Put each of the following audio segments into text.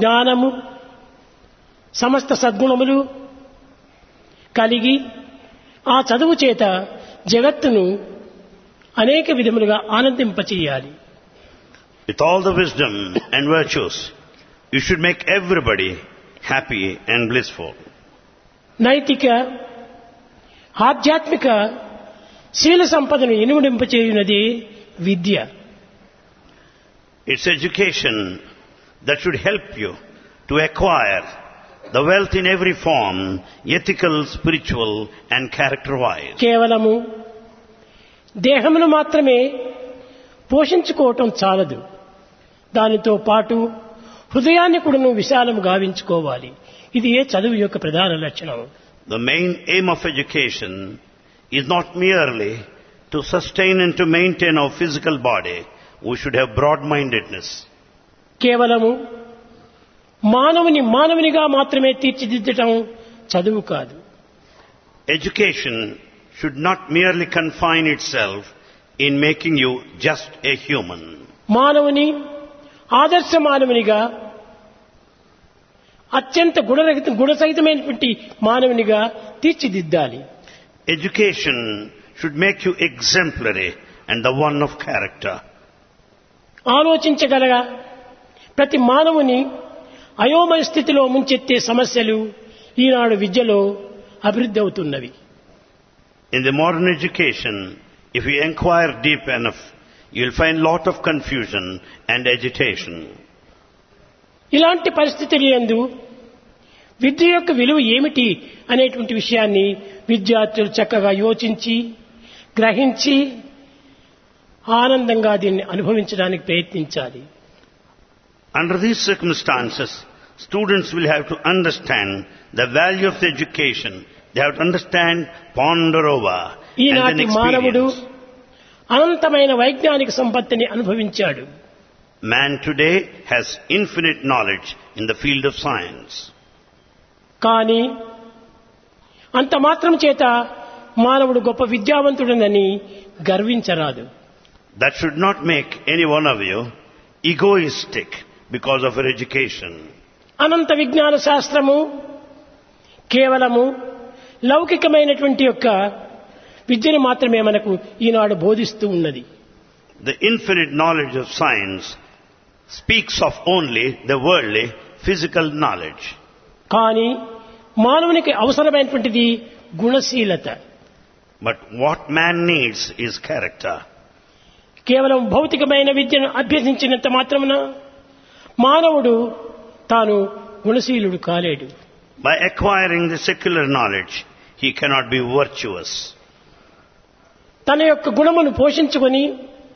జ్ఞానము సమస్త సద్గుణములు కలిగి ఆ చదువు చేత జగత్తును అనేక విధములుగా ఆనందింపచేయాలి With all the wisdom and virtues, you should make everybody happy and blissful. నైతిక ఆధ్యాత్మిక శీల సంపదను ఇనుమడింపచేయునది విద్య It's education that should help you to acquire the wealth in every form, ethical, spiritual and character-wise. కేవలము దేహమును మాత్రమే పోషించుకోవటం చాలదు దానితో పాటు హృదయాన్ని కూడాను విశాలము గావించుకోవాలి ఇది ఏ చదువు యొక్క ప్రధాన లక్షణం The main aim of education is not merely to sustain and to maintain our physical body. We should have broad-mindedness. కేవలము మానవుని మానవునిగా మాత్రమే తీర్చిదిద్దటం చదువు కాదు Education should not merely confine itself in making you just a human. మానవుని ఆదర్శ మానవునిగా అత్యంత గుణరహిత గుణసహితమైనటువంటి మానవునిగా తీర్చిదిద్దాలి Education should make you exemplary and the one of character. ఆలోచించగలగా ప్రతి మానవుని అయోమయ స్థితిలో ముంచెత్తే సమస్యలు ఈనాడు విద్యలో అభివృద్ధి అవుతున్నవి In the modern education, if you inquire deep enough, you'll find lot of confusion and agitation. ఇలాంటి పరిస్థితులు ఎందు విద్య యొక్క విలువ ఏమిటి అనేటువంటి విషయాన్ని విద్యార్థులు చక్కగా యోచించి గ్రహించి ఆనందంగా దీన్ని అనుభవించడానికి ప్రయత్నించాలి Under these circumstances, students will have to understand the value of the education. They have to understand, ponder over, and then ఈనాటి మానవుడు experience. అనంతమైన వైజ్ఞానిక సంపత్తిని అనుభవించాడు Man today has infinite knowledge in the field of science. కానీ అంత మాత్రం చేత మానవుడు గొప్ప విద్యావంతుడనని గర్వించరాదు That should not make any one of you egoistic because of your education. అనంత విజ్ఞాన శాస్త్రము కేవలము లౌకికమైనటువంటి యొక్క విద్యను మాత్రమే మనకు ఈనాడు బోధిస్తూ ఉన్నది The infinite knowledge of science speaks of only the worldly, physical knowledge. కానీ మానవునికి అవసరమైనటువంటిది గుణశీలత But what man needs is character. కేవలం భౌతికమైన విద్యను అభ్యసించినంత మాత్రమున మానవుడు తాను గుణశీలుడు కాలేడు By acquiring the secular knowledge, he cannot be virtuous. తన యొక్క గుణమును పోషించుకొని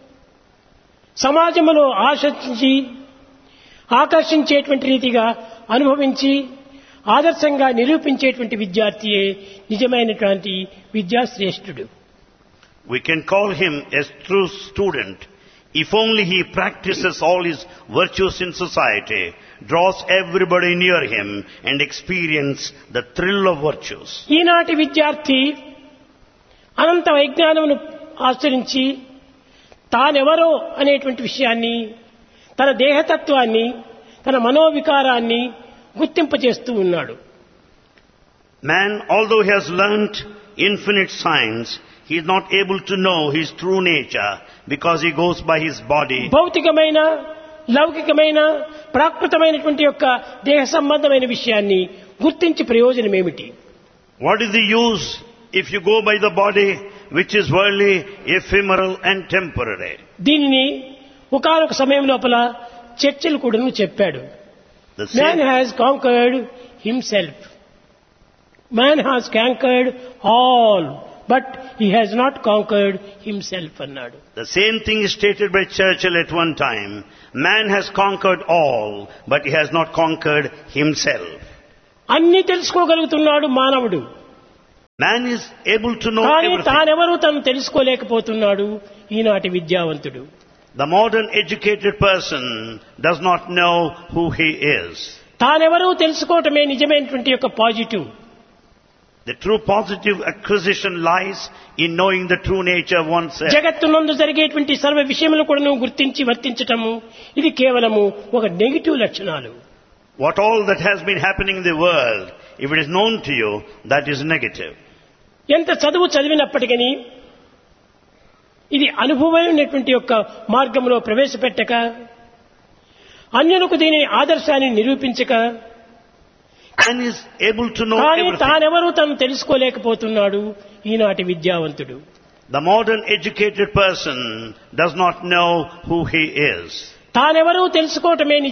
సమాజంలో ఆశించి ఆకర్షించేటువంటి రీతిగా అనుభవించి ఆదర్శంగా నిరూపించేటువంటి విద్యార్థియే నిజమైనటువంటి విద్యాశ్రేష్ఠుడు We can call him a true student if only he practices all his virtues in society, draws everybody near him and experience the thrill of virtues. ఈనాటి విద్యార్థి అనంత వైజ్ఞానమును ఆచరించి తానెవరో అనేటువంటి విషయాన్ని తన దేహతత్వాన్ని తన మనోవికారాన్ని గుర్తింపచేస్తూ ఉన్నాడు Man, although he has learnt infinite science, he is not able to know his true nature because he goes by his body. భౌతికమైన లౌకికమైన ప్రాకృతమైనటువంటి యొక్క దేహ సంబంధమైన విషయాన్ని గుర్తించి ప్రయోజనం ఏమిటి What is the use if you go by the body which is worldly, ephemeral and temporary? దీనిని ఒకనొక సమయం లోపల చర్చలు కూడాను చెప్పాడు The man same, has conquered himself man has conquered all but he has not conquered himself అన్నాడు the same thing is stated by Churchill at one time. Man has conquered all, but he has not conquered himself. అన్ని తెలుసుకోగలుగుతున్నాడు మానవుడు Man is able to know కానీ everything. తానెవరూ తను తెలుసుకోలేకపోతున్నాడు ఈనాటి విద్యావంతుడు The modern educated person does not know who he is. తానెవరూ తెలుసుకోవటమే నిజమైనటువంటి యొక్క positive The true positive acquisition lies in knowing the true nature of oneself. జగత్తునందు జరిగేటువంటి సర్వ విషయములు కూడా నువ్వు గుర్తించి వర్తించటము ఇది కేవలము ఒక నెగిటివ్ లక్షణాలు What all that has been happening in the world, if it is known to you, that is negative. ఎంత చదువు చదివినప్పటికీ ఇది అనుభవమైనటువంటి యొక్క మార్గంలో ప్రవేశపెట్టక అన్యులకు దీని ఆదర్శాన్ని నిరూపించక And is able to know కానీ everything. తానెవరూ తను తెలుసుకోలేకపోతున్నాడు ఈనాటి విద్యావంతుడు The modern educated person does not know who he is. తానెవరూ తెలుసుకోవటమే